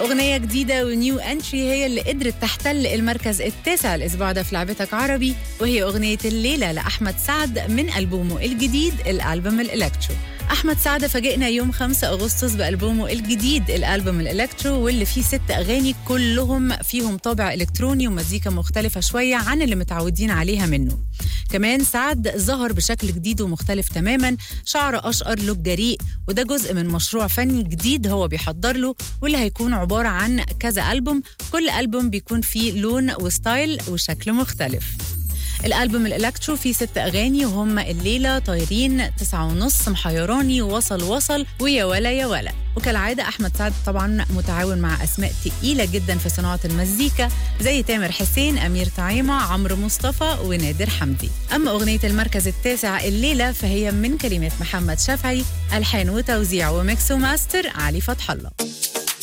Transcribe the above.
أغنية جديدة ونيو انتري هي اللي قدرت تحتل المركز التاسع الأسبوع ده في لعبتك عربي وهي أغنية الليلة لأحمد سعد من ألبومه الجديد الألبوم الإلكترو أحمد سعد فاجئنا يوم 5 أغسطس بألبومه الجديد الألبوم الإلكترو واللي فيه ست أغاني كلهم فيهم طابع إلكتروني ومزيكا مختلفة شوية عن اللي متعودين عليها منه كمان سعد ظهر بشكل جديد ومختلف تماما شعر أشقر لوك جريء وده جزء من مشروع فني جديد هو بيحضر له واللي هيكون عبارة عن كذا ألبوم كل ألبوم بيكون فيه لون وستايل وشكل مختلف الألبوم الإلكترو فيه ست أغاني وهم الليلة طايرين تسعة ونص محيراني وصل وصل ويا ولا يا ولا وكالعادة أحمد سعد طبعا متعاون مع أسماء تقيلة جدا في صناعة المزيكا زي تامر حسين أمير طعيمة عمرو مصطفى ونادر حمدي أما أغنية المركز التاسع الليلة فهي من كلمات محمد شافعي ألحان وتوزيع وميكس وماستر علي فتح الله